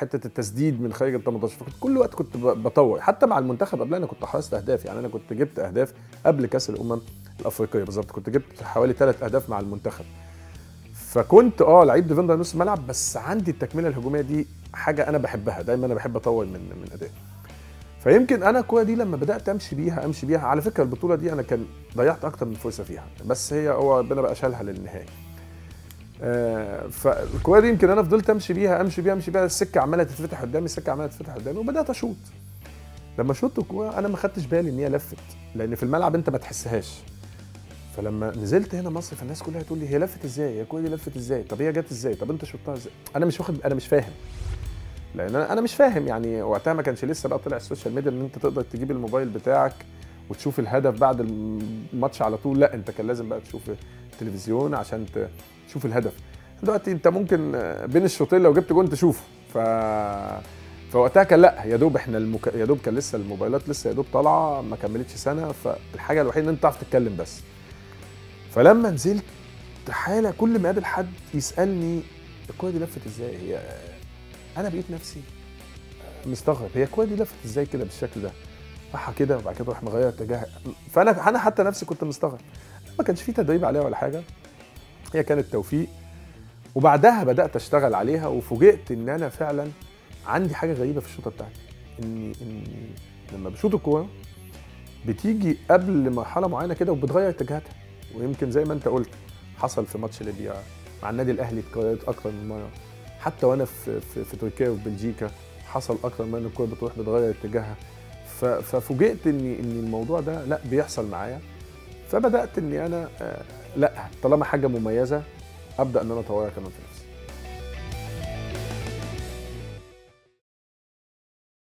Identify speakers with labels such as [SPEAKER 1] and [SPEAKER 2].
[SPEAKER 1] حته التسديد من خارج ال 18 فكنت كل وقت كنت ب- بطور حتى مع المنتخب قبلها انا كنت حرصت اهداف يعني انا كنت جبت اهداف قبل كاس الامم الافريقيه بالظبط كنت جبت حوالي ثلاث اهداف مع المنتخب فكنت اه لعيب ديفندر نص ملعب بس عندي التكمله الهجوميه دي حاجه انا بحبها دايما انا بحب اطور من من ادائي فيمكن انا الكوره دي لما بدات امشي بيها امشي بيها على فكره البطوله دي انا كان ضيعت اكتر من فرصه فيها بس هي هو ربنا بقى شالها للنهايه آه، فالكوره دي يمكن انا فضلت امشي بيها امشي بيها امشي بيها السكه عماله تتفتح قدامي السكه عماله تتفتح قدامي وبدات اشوط لما شوت الكوره انا ما خدتش بالي ان هي لفت لان في الملعب انت ما تحسهاش فلما نزلت هنا مصر فالناس كلها تقول لي هي لفت ازاي هي الكوره دي لفت ازاي طب هي جت ازاي طب انت شطها ازاي انا مش واخد انا مش فاهم لان انا انا مش فاهم يعني وقتها ما كانش لسه بقى طلع السوشيال ميديا ان انت تقدر تجيب الموبايل بتاعك وتشوف الهدف بعد الماتش على طول لا انت كان لازم بقى تشوف التلفزيون عشان ت- تشوف الهدف دلوقتي انت ممكن بين الشوطين لو جبت جون تشوفه ف فوقتها كان لا يا دوب احنا المك... يا دوب كان لسه الموبايلات لسه يا دوب طالعه ما كملتش سنه فالحاجه الوحيده ان انت تعرف تتكلم بس فلما نزلت حاله كل ما اقابل حد يسالني الكوره دي لفت ازاي هي انا بقيت نفسي مستغرب هي الكوره دي لفت ازاي كده بالشكل ده راحه كده وبعد كده راح مغير اتجاه فانا انا حتى نفسي كنت مستغرب ما كانش في تدريب عليها ولا حاجه هي كانت توفيق وبعدها بدات اشتغل عليها وفوجئت ان انا فعلا عندي حاجه غريبه في الشوطه بتاعتي اني اني لما بشوط الكوره بتيجي قبل مرحله معينه كده وبتغير اتجاهاتها ويمكن زي ما انت قلت حصل في ماتش ليبيا مع النادي الاهلي اتكررت اكتر من مره حتى وانا في في, في تركيا وفي بلجيكا حصل اكتر من إن الكوره بتروح بتغير اتجاهها ف- ففوجئت ان ان الموضوع ده لا بيحصل معايا فبدات اني انا آه، لا طالما حاجه مميزه ابدا ان انا اطورها كمان في نفسي